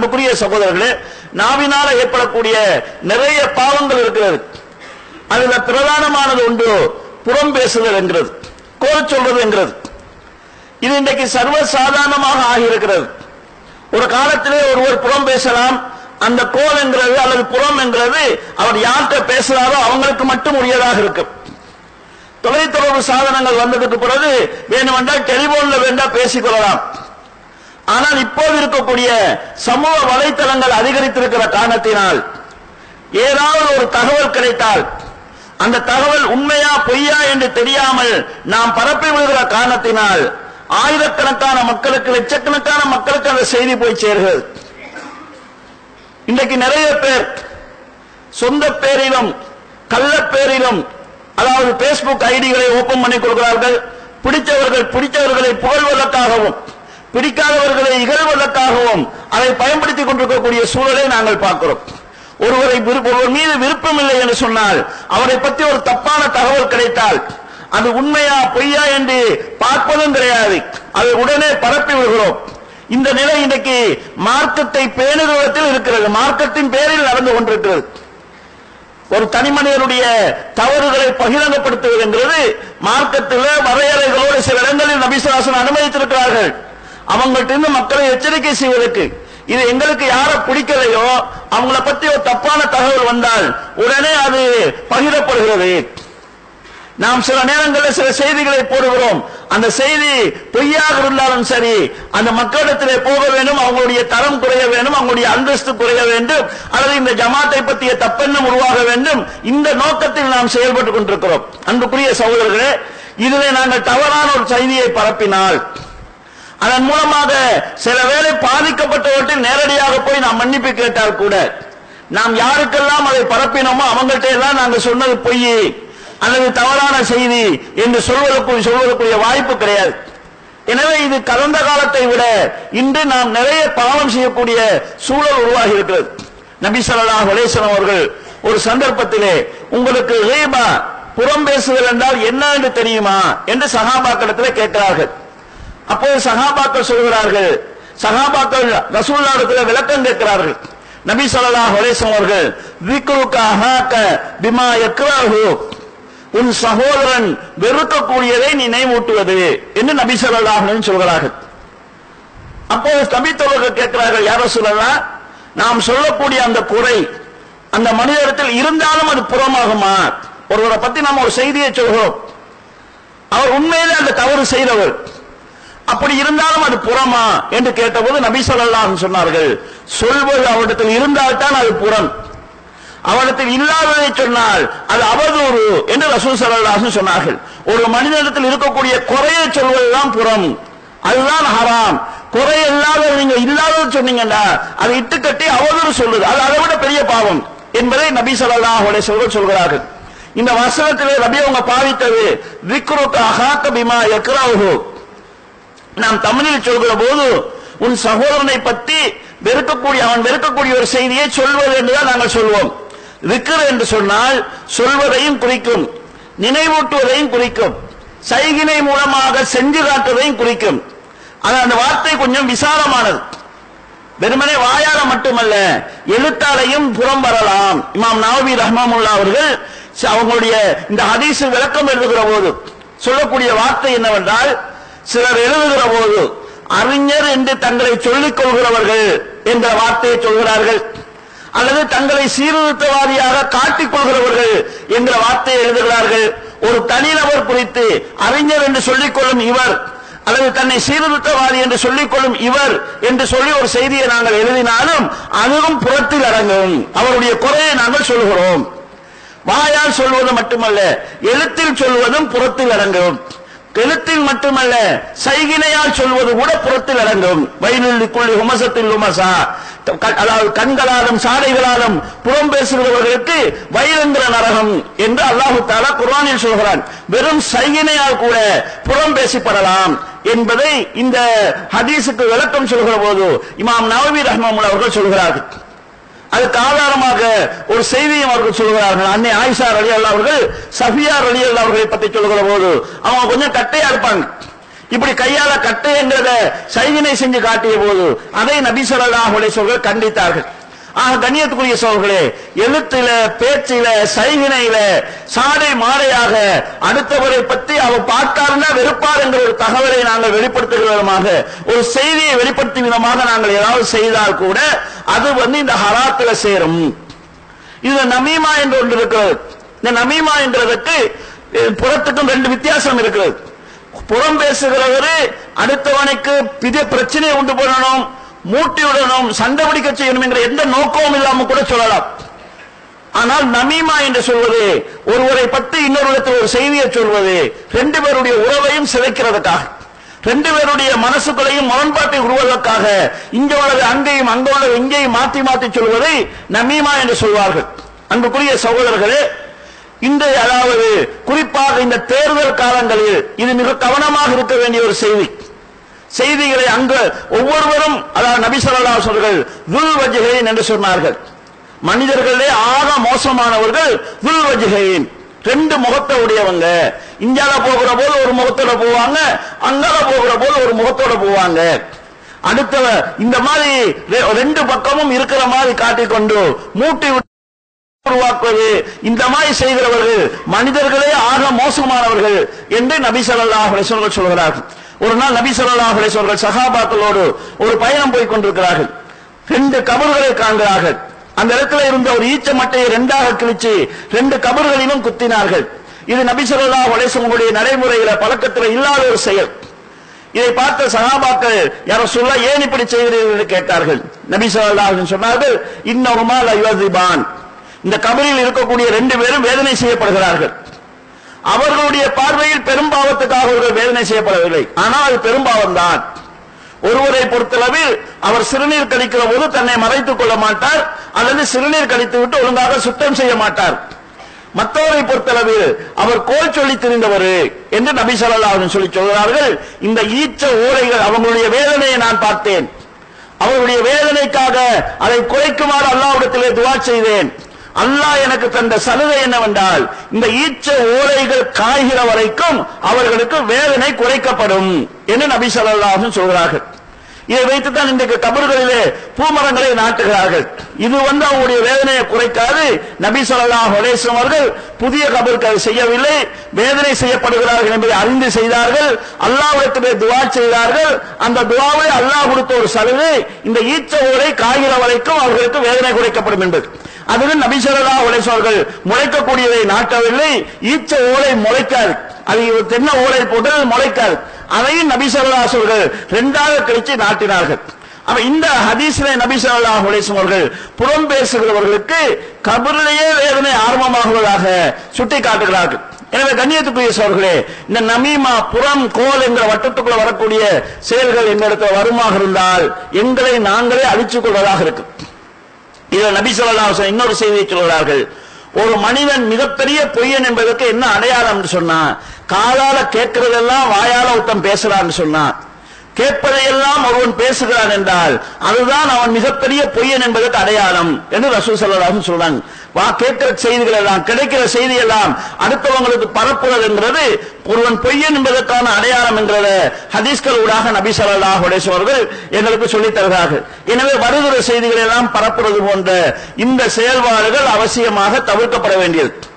அன்புக்குரிய சகோதரர்களே நாவினால ஏற்படக்கூடிய நிறைய பாவங்கள் இருக்கிறது அதுல பிரதானமானது ஒன்று புறம் பேசுதல் என்கிறது கோல் சொல்றது என்கிறது இது இன்றைக்கு சர்வ சாதாரணமாக ஆகியிருக்கிறது ஒரு காலத்திலே ஒருவர் புறம் பேசலாம் அந்த கோல் என்கிறது அல்லது புறம் என்கிறது அவர் யார்கிட்ட பேசுறாரோ அவங்களுக்கு மட்டும் உரியதாக இருக்கும் தொலைத்தொடர்பு சாதனங்கள் வந்ததுக்கு பிறகு வேணுமென்றால் டெலிபோன்ல வேண்டா பேசிக்கொள்ளலாம் ஆனால் இப்போது இருக்கக்கூடிய சமூக வலைத்தளங்கள் அதிகரித்திருக்கிற காரணத்தினால் ஏதாவது ஒரு தகவல் கிடைத்தால் அந்த தகவல் உண்மையா பொய்யா என்று தெரியாமல் நாம் பரப்பி விடுகிற காரணத்தினால் ஆயிரக்கணக்கான மக்களுக்கு லட்சக்கணக்கான மக்களுக்கு அந்த செய்தி போய் சேர்கிறது இன்றைக்கு நிறைய பேர் சொந்த பேரிலும் கள்ள பேரிலும் அதாவது பேஸ்புக் ஐடிகளை ஓபன் பண்ணி கொடுக்கிறார்கள் பிடித்தவர்கள் பிடித்தவர்களை புகழ்வதற்காகவும் பிடிக்காதவர்களை இகழ்வதற்காகவும் அதை பயன்படுத்திக் கொண்டிருக்கக்கூடிய சூழலை நாங்கள் பார்க்கிறோம் ஒருவரை விருப்ப- ஒருவர் மீது விருப்பம் இல்லை என்று சொன்னால் அவரை பற்றி ஒரு தப்பான தகவல் கிடைத்தால் அது உண்மையா பொய்யா என்று பார்ப்பதும் கிடையாது அதை உடனே பரப்பி விடுகிறோம் இந்த நிலை இன்றைக்கு மார்க்கத்தை பேணுதலத்தில் இருக்கிறது மார்க்கத்தின் பேரில் நடந்து கொண்டிருக்கிறது ஒரு தனி மனிதனுடைய தவறுகளை பகிரங்கப்படுத்துவது என்கிறது மார்க்கத்தில் வரையறைகளோடு சில இடங்களில் நபிசுவாசன் அனுமதித்திருக்கிறார்கள் அவங்கள்ட்ட மக்களை எச்சரிக்கை செய்வதற்கு இது எங்களுக்கு யாரை பிடிக்கலையோ அவங்கள பத்தி ஒரு தப்பான தகவல் வந்தால் உடனே அது பகிரப்படுகிறது நாம் சில நேரங்களில் சில செய்திகளை போடுகிறோம் அந்த செய்தி பொய்யாக இருந்தாலும் சரி அந்த மக்களிடத்திலே போக வேண்டும் அவங்களுடைய தரம் குறைய வேண்டும் அவங்களுடைய அந்தஸ்து குறைய வேண்டும் அல்லது இந்த ஜமாத்தை பற்றிய தப்பெண்ணம் உருவாக வேண்டும் இந்த நோக்கத்தில் நாம் செயல்பட்டுக் கொண்டிருக்கிறோம் அன்புக்குரிய சகோதரர்களே இதிலே நாங்கள் தவறான ஒரு செய்தியை பரப்பினால் அதன் மூலமாக சில வேளை பாதிக்கப்பட்டவற்றில் நேரடியாக போய் நாம் மன்னிப்பு கேட்டால் கூட நாம் யாருக்கெல்லாம் அதை பரப்பினோமோ அவங்கள்ட்ட எல்லாம் நாங்க சொன்னது பொய் அல்லது தவறான செய்தி என்று சொல்வதற்கு சொல்வதற்குரிய வாய்ப்பு கிடையாது எனவே இது கடந்த காலத்தை விட இன்று நாம் நிறைய பாவம் செய்யக்கூடிய சூழல் உருவாகி இருக்கிறது நபி ஸல்லல்லாஹு அலைஹி வஸல்லம் அவர்கள் ஒரு சந்தர்ப்பத்திலே உங்களுக்கு ரீபா புறம் பேசுதல் என்றால் என்ன என்று தெரியுமா என்று சகாபாக்களிடத்திலே கேட்கிறார்கள் அப்போது சகாபாக்கள் சொல்கிறார்கள் சகாபாக்கள் ரசூல்லாவிடத்தில் விளக்கம் கேட்கிறார்கள் நபி ஸல்லல்லாஹு அலைஹி வஸல்லம் அவர்கள் விக்ருக அஹாக்க பிமா யக்ரஹு உன் சகோதரன் வெறுக்கக்கூடியதை நினைவூட்டுவது என்று நபி ஸல்லல்லாஹு அலைஹி வஸல்லம் சொல்கிறார்கள் அப்போது நபித்தோழர்கள் கேட்கிறார்கள் யாரோ சொல்லலாம் நாம் சொல்லக்கூடிய அந்த குறை அந்த மனிதரிடத்தில் இருந்தாலும் அது புறமாகுமா ஒருவரை பத்தி நாம் ஒரு செய்தியை சொல்கிறோம் அவர் உண்மையிலே அந்த தவறு செய்தவர் அப்படி இருந்தாலும் அது புறமா என்று கேட்டபோது நபி ஸல்லல்லாஹு அலைஹி சொன்னார்கள் சொல்வது அவரிடத்தில் இருந்தால்தான் அது புறம் அவரிடத்தில் இல்லாததை சொன்னால் அது அவதூறு என்று ரசூல் ஸல்லல்லாஹு அலைஹி சொன்னார்கள் ஒரு மனிதனிடத்தில் இருக்கக்கூடிய குறையை சொல்வதுதான் புறம் அதுதான் ஹராம் குறை இல்லாத நீங்க இல்லாதது சொன்னீங்கன்னா அதை இட்டு கட்டி அவதூறு சொல்லுது அது அதை விட பெரிய பாவம் என்பதை நபி ஸல்லல்லாஹு அலைஹி வஸல்லம் சொல்கிறார்கள் இந்த வசனத்திலே நபி அவங்க பாவித்தது விக்ருக்க அஹாக்க பிமா யக்ரஹு நாம் தமிழில் சொல்கிற போது உன் சகோதரனை பற்றி வெறுக்கக்கூடிய அவன் வெறுக்கக்கூடிய ஒரு செய்தியை சொல்வது என்றுதான் நாங்கள் சொல்வோம் விக்கிர் என்று சொன்னால் சொல்வதையும் குறிக்கும் நினைவூட்டுவதையும் குறிக்கும் சைகினை மூலமாக செஞ்சு காட்டுவதையும் குறிக்கும் அது அந்த வார்த்தை கொஞ்சம் விசாலமானது வெறுமனே வாயால மட்டுமல்ல எழுத்தாலையும் புறம் வரலாம் இமாம் நவவி ரஹ்மாமுல்லா அவர்கள் ச- அவங்களுடைய இந்த ஹதீஸ் விளக்கம் எழுதுகிற போது சொல்லக்கூடிய வார்த்தை என்னவென்றால் சிலர் எழுதுகிற போது அறிஞர் என்று தங்களை சொல்லிக் கொள்கிறவர்கள் என்ற வார்த்தையை சொல்கிறார்கள் அல்லது தங்களை சீர்திருத்தவாதியாக காட்டிக் கொள்கிறவர்கள் என்ற வார்த்தையை எழுதுகிறார்கள் ஒரு தனிநபர் குறித்து அறிஞர் என்று சொல்லிக்கொள்ளும் இவர் அல்லது தன்னை சீர்திருத்தவாதி என்று சொல்லிக்கொள்ளும் இவர் என்று சொல்லி ஒரு செய்தியை நாங்கள் எழுதினாலும் அதுவும் புறத்தில் அடங்கும் அவருடைய குறையை நாங்கள் சொல்கிறோம் வாயால் சொல்வது மட்டுமல்ல எழுத்தில் சொல்வதும் புறத்தில் அடங்கும் எழுத்தில் மட்டுமல்ல சைகினையால் சொல்வது கூட புறத்தில் அடங்கும் வயலில் குள்ளி உமசத்தில் உமசா க- அதாவது கண்களாலும் சாடைகளாலும் புறம் பேசுகிறவர்களுக்கு வயலுங்கிற நரகம் என்று அல்லாஹு தாலா குர்ஆனில் சொல்கிறான் வெறும் சைகினையால் கூட புறம் பேசிப்படலாம் என்பதை இந்த ஹதீஸுக்கு விளக்கம் சொல்கிற போது இமாம் நவவி ரஹ்மாமுல் அவர்கள் சொல்கிறார்கள் அதுக்கு ஆதாரமாக ஒரு செய்தியும் அவர்கள் சொல்கிறார்கள் அன்னை ஆயிஷா ரலி அல்லா அவர்கள் சஃபியா ரலி அல்லா அவர்களை பற்றி சொல்கிற போது அவங்க கொஞ்சம் கட்டையா இருப்பாங்க இப்படி கையால கட்டு என்கிறத சைவினை செஞ்சு காட்டிய போது அதை நபி ஸல்லல்லாஹு அலைஹி வஸல்லம் கண்டித்தார்கள் ஆக கண்ணியத்துக்குரிய சோழர்களே எழுத்தில பேச்சில சைவினையில சாடை மாடையாக அடுத்தவரை பற்றி அவர் பார்த்தாருன்னா வெறுப்பார் என்ற ஒரு தகவலை நாங்கள் வெளிப்படுத்துகிற விதமாக ஒரு செய்தியை வெளிப்படுத்தும் விதமாக நாங்கள் ஏதாவது செய்தால் கூட அது வந்து இந்த ஹராத்துல சேரும் இது நமீமா என்று ஒன்று இருக்கிறது இந்த நமீமா என்றதுக்கு அஹ், புறத்துக்கும் ரெண்டு வித்தியாசம் இருக்கிறது புறம் பேசுகிறவரு அடுத்தவனுக்கு பெரிய பிரச்சனையை உண்டு பண்ணணும் மூட்டி விடணும் சண்டை பிடிக்க செய்யணும் என்கிற எந்த நோக்கமும் இல்லாம கூட சொல்லலாம் ஆனால் நமீமா என்று சொல்வது ஒருவரை பற்றி இன்னொருவருக்கு ஒரு செய்தியை சொல்வது ரெண்டு பேருடைய உறவையும் சிதைக்கிறதுக்காக ரெண்டு பேருடைய மனசுகளையும் முரண்பாட்டை உருவதற்காக இங்க உள்ளது அங்கேயும் அங்க உள்ளது இங்கேயும் மாத்தி மாத்தி சொல்வதை நமீமா என்று சொல்வார்கள் அன்புக்குரிய சகோதரர்களே இந்த அதாவது குறிப்பாக இந்த தேர்தல் காலங்களில் இது மிக கவனமாக இருக்க வேண்டிய ஒரு செய்தி செய்திகளை அங்கு ஒவ்வொருவரும் அதாவது நபி ஸல்லல்லாஹு அலைஹி அவர்கள் துல் வஜ்ஹைன் என்று சொன்னார்கள் மனிதர்களே ஆக மோசமானவர்கள் துல் வஜ்ஹைன் ரெண்டு முகத்தை உடையவங்க இந்தியால போகிற போது ஒரு முகத்தோட போவாங்க அங்கால போகிற போது ஒரு முகத்தோட போவாங்க அடுத்த இந்த மாதிரி ரெ- ரெண்டு பக்கமும் இருக்கிற மாதிரி காட்டிக்கொண்டு மூட்டி விட்டு உருவாக்குவது இந்த மாதிரி செய்கிறவர்கள் மனிதர்களே ஆக மோசமானவர்கள் என்று நபி ஸல்லல்லாஹு அலைஹி வஸல்லம் சொல்கிறார்கள் ஒரு நாள் நபி ஸல்லல்லாஹு அலைஹி வஸல்லம் சஹாபாக்களோடு ஒரு பயணம் போய் கொண்டிருக்கிறார்கள் ரெண்டு கபர்களை காண்கிறார்கள் அந்த இடத்துல இருந்த ஒரு ஈச்ச மட்டையை ரெண்டாக கிழிச்சு ரெண்டு கபர்களிலும் குத்தினார்கள் இது நபி ஸல்லல்லாஹு அலைஹி வஸல்லம் நடைமுறையில பழக்கத்தில் இல்லாத ஒரு செயல் இதை பார்த்த சகாபாக்கள் யாரோ சொல்ல ஏன் இப்படி செய்கிறீர்கள் என்று கேட்டார்கள் நபி ஸல்லல்லாஹு அலைஹி வஸல்லம் சொன்னார்கள் இன்னஹுமா ல யுஅதிபான் இந்த கபரில் இருக்கக்கூடிய ரெண்டு பேரும் வேதனை செய்யப்படுகிறார்கள் அவர்களுடைய பார்வையில் பெரும்பாவத்துக்காக அவர்கள் வேதனை செய்யப்படவில்லை ஆனால் அது பெரும்பாவம் தான் ஒருவரை பொறுத்தளவில் அவர் சிறுநீர் கழிக்கிற போது தன்னை மறைத்துக் கொள்ள மாட்டார் அல்லது சிறுநீர் கழித்து விட்டு ஒழுங்காக சுத்தம் செய்ய மாட்டார் மற்றவரை பொறுத்தளவில் அவர் கோல் சொல்லி திரிந்தவர் என்று நபி ஸல்லல்லாஹு அலைஹி சொல்லி சொல்கிறார்கள் இந்த ஈச்ச ஊரைகள் அவங்களுடைய வேதனையை நான் பார்த்தேன் அவருடைய வேதனைக்காக அதை குறைக்குமாறு அல்லாஹ்விடத்திலே துவா செய்தேன் அல்லாஹ் எனக்கு தந்த சலுகை என்னவென்றால் இந்த ஈச்ச ஓலைகள் காய்கிற வரைக்கும் அவர்களுக்கு வேதனை குறைக்கப்படும் என்று நபி ஸல்லல்லாஹு அலைஹி சொல்கிறார்கள் இதை வைத்துத்தான் இன்றைக்கு கபர்களிலே பூமரங்களை நாட்டுகிறார்கள் இது வந்து அவங்களுடைய வேதனையை குறைக்காது நபி ஸல்லல்லாஹு அலைஹி வஸல்லம் அவர்கள் புதிய கபருக்கு அதை செய்யவில்லை வேதனை செய்யப்படுகிறார்கள் என்பதை அறிந்து செய்தார்கள் அல்லாஹ்விடத்திலே துவா செய்தார்கள் அந்த துவாவை அல்லாஹ் கொடுத்த ஒரு சலுகை இந்த ஈச்ச ஓலை காய்கிற வரைக்கும் அவர்களுக்கு வேதனை குறைக்கப்படும் என்பது அதுவும் நபி ஸல்லல்லாஹு அலைஹி வஸல்லம் அவர்கள் முளைக்கக்கூடியதை நாட்டவில்லை ஈச்ச ஓலை முளைக்காது அது தென்ன ஓலை போட்டு முளைக்காது அதையும் நபி ஸல்லல்லாஹு அலைஹி அவர்கள் ரெண்டாக கழிச்சு நாட்டினார்கள் அப்ப இந்த ஹதீஸ்ல நபி ஸல்லல்லாஹு அலைஹி வஸல்லம் அவர்கள் புறம் பேசுகிறவர்களுக்கு கபரிலேயே வேதனை ஆரம்பமாகுவதாக சுட்டி காட்டுகிறார்கள் எனவே கண்ணியத்துக்குரிய சோர்களே இந்த நமீமா புறம் கோல் என்கிற வட்டத்துக்குள்ள வரக்கூடிய செயல்கள் எங்களிடத்தில் வருமாக இருந்தால் எங்களை நாங்களே அழிச்சுக் கொள்வதாக இருக்கு இதில் நபி ஸல்லல்லாஹு அலைஹி வஸல்லம் இன்னொரு செய்தியை சொல்கிறார்கள் ஒரு மனிதன் மிகப்பெரிய பொய்யன் என்பதற்கு என்ன அடையாளம் சொன்னா காலால கேட்கிறதெல்லாம் வாயால ஒருத்தன் பேசுறான்னு சொன்னா கேட்பதையெல்லாம் ஒருவன் பேசுகிறான் என்றால் அதுதான் அவன் மிகப்பெரிய பொய்யன் என்பதற்கு அடையாளம் என்று ரசூல் ஸல்லல்லாஹு அலைஹி சொல்றாங்க வா கேட்கிற செய்திகள் எல்லாம் கிடைக்கிற செய்தி எல்லாம் அடுத்தவங்களுக்கு பரப்புதல் என்கிறது ஒருவன் பொய்யன் என்பதற்கான அடையாளம் என்கிறத ஹதீஸ்கள் ஊடாக நபி ஸல்லல்லாஹு அலைஹி அவர்கள் எங்களுக்கு சொல்லித் தருகிறார்கள் எனவே வருகிற செய்திகள் எல்லாம் பரப்புறது போன்ற இந்த செயல்பாடுகள் அவசியமாக தவிர்க்கப்பட வேண்டியது